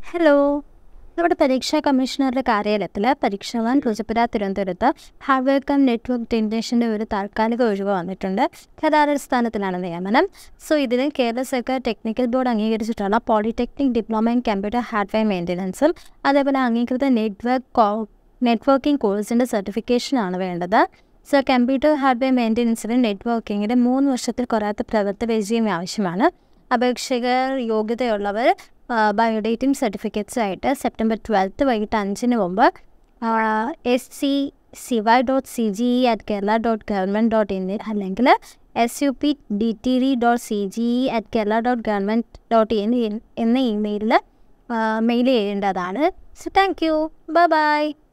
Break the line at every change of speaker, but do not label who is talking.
hello നമ്മുടെ പരീക്ഷാ കമ്മീഷണറുടെ കാര്യാലയത്തിൽ പരീക്ഷാവാൻ പൂജപ്പുര തിരുവനന്തപുരത്ത് ഹാർഡ്വെയർ കം നെറ്റ്വർക്ക് ടെക്നീഷ്യൻ്റെ ഒരു താൽക്കാലിക ഒഴിവ് വന്നിട്ടുണ്ട് കരാറടിസ്ഥാനത്തിലാണ് നിയമനം സോ ഇതിന് കേരള സർക്കാർ ടെക്നിക്കൽ ബോർഡ് അംഗീകരിച്ചിട്ടുള്ള polytechnic diploma in computer hardware മെയിൻ്റനൻസും അതേപോലെ അംഗീകൃത നെറ്റ്വർക്ക് നെറ്റ്വർക്കിംഗ് കോഴ്സിൻ്റെ സർട്ടിഫിക്കേഷനാണ് വേണ്ടത് സോ കമ്പ്യൂട്ടർ ഹാർഡ്വെയർ മെയിൻ്റനൻസിന് നെറ്റ്വർക്കിങ്ങിന് മൂന്ന് വർഷത്തിൽ കുറയാത്ത പ്രവൃത്തി പരിചയം ആവശ്യമാണ് അപേക്ഷകർ യോഗ്യതയുള്ളവർ ബയോഡേറ്റും സർട്ടിഫിക്കറ്റ്സും ആയിട്ട് സെപ്റ്റംബർ ട്വൽത്ത് വൈകിട്ട് അഞ്ചിന് മുമ്പ് S C C Y dot C G E at Kerala dot government dot in അല്ലെങ്കിൽ S U P D T D dot C G E at Kerala dot government dot in എന്ന ഇമെയിലിൽ മെയിൽ ചെയ്യേണ്ടതാണ് so thank you bye by